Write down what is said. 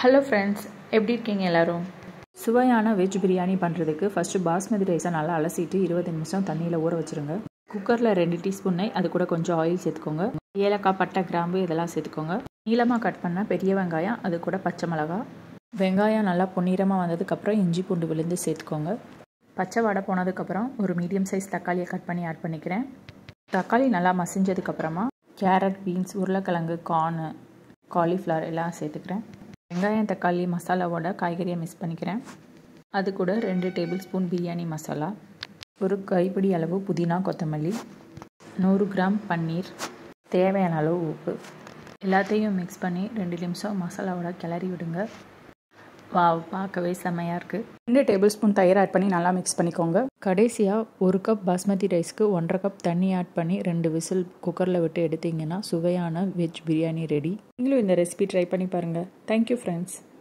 hello friends எப்படி இருக்கீங்க எல்லோரும் சுவையான வெஜ் பிரியாணி பண்ணுறதுக்கு ஃபஸ்ட்டு பாஸ்மதி ரைஸை நல்லா அலசிட்டு இருபது நிமிஷம் தண்ணியில் ஊற வச்சுருங்க குக்கரில் ரெண்டு டீஸ்பூன் நெய் அது கூட கொஞ்சம் ஆயில் சேர்த்துக்கோங்க ஏலக்காய் பட்டை கிராம்பு இதெல்லாம் சேர்த்துக்கோங்க நீளமாக கட் பண்ண பெரிய வெங்காயம் அது கூட பச்சை மிளகா வெங்காயம் நல்லா பொன்னிறமாக வந்ததுக்கப்புறம் இஞ்சி பூண்டு விழுந்து சேர்த்துக்கோங்க பச்சை வடை போனதுக்கப்புறம் ஒரு மீடியம் சைஸ் தக்காளியை கட் பண்ணி ஆட் பண்ணிக்கிறேன் தக்காளி நல்லா மசிஞ்சதுக்கப்புறமா கேரட் பீன்ஸ் உருளைக்கிழங்கு கார்னு காலிஃப்ளவர் எல்லாம் சேர்த்துக்கிறேன் வெங்காயம் தக்காளி மசாலாவோட காய்கறியை மிக்ஸ் பண்ணிக்கிறேன் அது கூட ரெண்டு டேபிள் ஸ்பூன் பிரியாணி மசாலா ஒரு கைப்பிடி அளவு புதினா கொத்தமல்லி நூறு கிராம் பன்னீர் தேவையான அளவு உப்பு எல்லாத்தையும் மிக்ஸ் பண்ணி ரெண்டு நிமிஷம் மசாலாவோட கிளறி விடுங்க வா பார்க்கவே செம்மையாக இருக்குது ரெண்டு டேபிள் ஸ்பூன் தயிர் ஆட் பண்ணி நல்லா மிக்ஸ் பண்ணிக்கோங்க கடைசியாக ஒரு கப் பாஸ்மதி ரைஸ்க்கு ஒன்றரை கப் தண்ணி ஆட் பண்ணி ரெண்டு விசில் குக்கரில் விட்டு எடுத்தீங்கன்னா சுவையான வெஜ் பிரியாணி ரெடி நீங்களும் இந்த ரெசிபி ட்ரை பண்ணி பாருங்கள் தேங்க்யூ ஃப்ரெண்ட்ஸ்